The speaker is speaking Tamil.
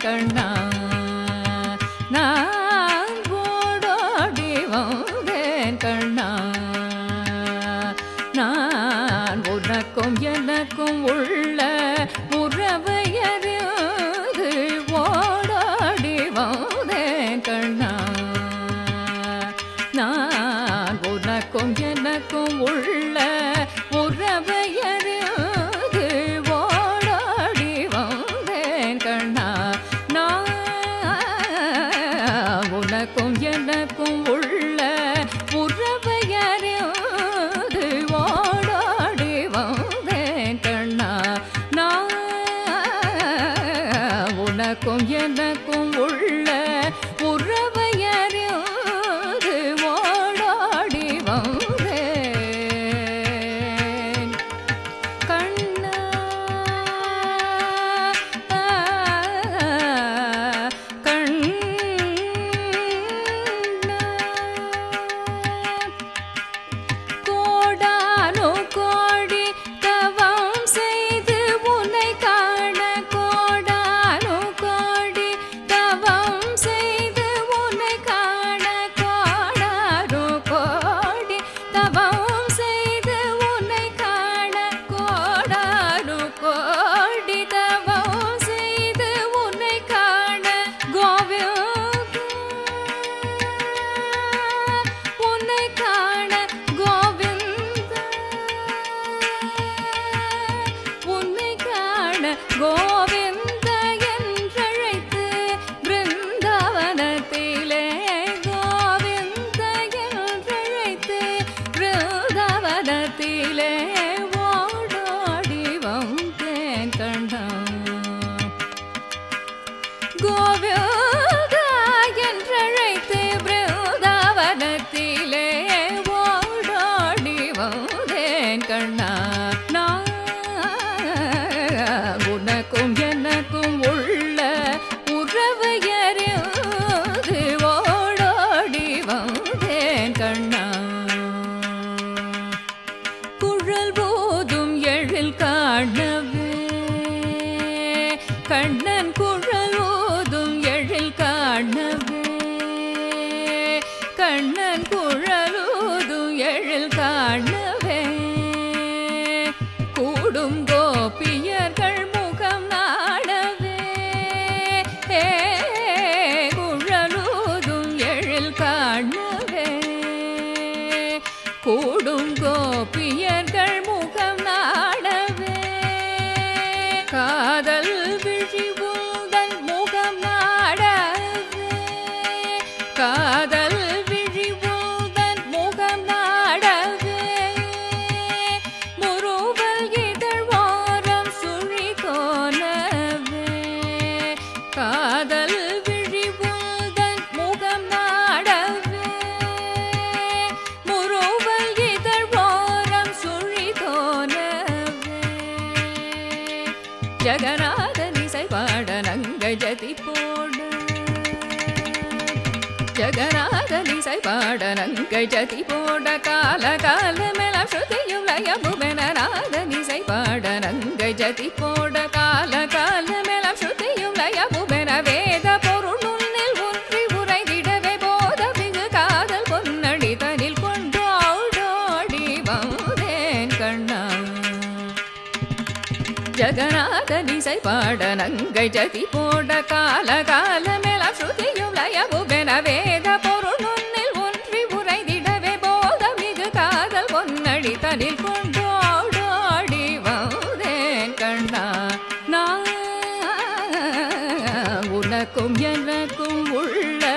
கண்ணா நான் ஓடோடி வந்தேன் கண்ணா நான் உனக்கும் எனக்கும் உள்ள உறவையறிந்து ஓடாடி வந்தேன் கண்ணா நான் உனக்கும் எனக்கும் உள்ள உறவையறிந்து ஓடாடி வந்தேன் கண்ணா நான் உனக்கும் எனக்கும் உள்ள உறவையறிந்து ஓடாடி வந்தேன் கண்ணா நான் உனக்கும் எனக்கும் உள்ள உறவையறிந்து ஓடாடி வந்தேன் கண்ணா கண்ணா கோடானு கோடி தவம் செய்து உன்னை காண கோடானு கோடி தவம் செய்து உன்னை காண கோடானு கோடி தவம் செய்து உன்னை காண கோடானு கோடி தவம் செய்து உன்னை காண கோவிந்த உன்னை காண கோவிந்த உன்னை காண கோவிந்த என்றழைத்து பிருந்தாவனத்திலே கோவிந்த என்றழைத்து பிருந்தாவனத்திலே ஓடோடி வந்தேன் கண்ணா கோவிந்தா என்றழைத்து பிருந்தாவனத்திலே ஓடாடி வந்தேன் கண்ணா நான் உனக்கும் எனக்கும் உள்ள உறவு அறிந்து ஓடாடி வந்தேன் கண்ணா குழல் போதும் எழில் காணவே கண்ணன் குழல் ஓதும் எழில் காணவே கண்ணன் குழல் ஓதும் எழில் காணவே கூடும் கோபியர்கள் முகம் நாடவே குழலூதும் எழில் காணவே கூடும் கோபியர்கள் முகம் நாடவே காதல் விழி உந்தன் முகம் நாடவே காதல் விழி உந்தன் முகம் நாடவே முருவல் இதழ் வாரம் சுழி கோணவே காதல் விழி உந்தன் முகம் நாடவே முருவல் இதழ் வாரம் சுழி கோணவே ஜகநாதன் இசை பாட நங்கை ஜதி போட ஜகநாதன் இசை பாட நங்கை ஜதி போட கால காலமெல்லாம் ஸ்ருதியும் லயமுமென நாதன் இசை பாட நங்கை ஜதி போட கால காலமெல்லாம் ஸ்ருதியும் லயமுமென வேத பொருள் உன்னில் ஒன்றி உரைதிடவே போத மிகு காதல் பொன்னடி தனில் கொண்டு ஆடோடி வந்தேன் கண்ணா ஜகநாதன் இசை பாட நங்கை ஜதி போட கால காலமெல்லாம் ஸ்ருதியும் லயமுமென வேத பொருள் முன்னில் ஒன்றி உரைதிடவே போத மிகு காதல் பொன்னடி தனில் கொண்டு ஆடாடி வந்தேன் கண்ணா நான் உனக்கும் எனக்கும் உள்ள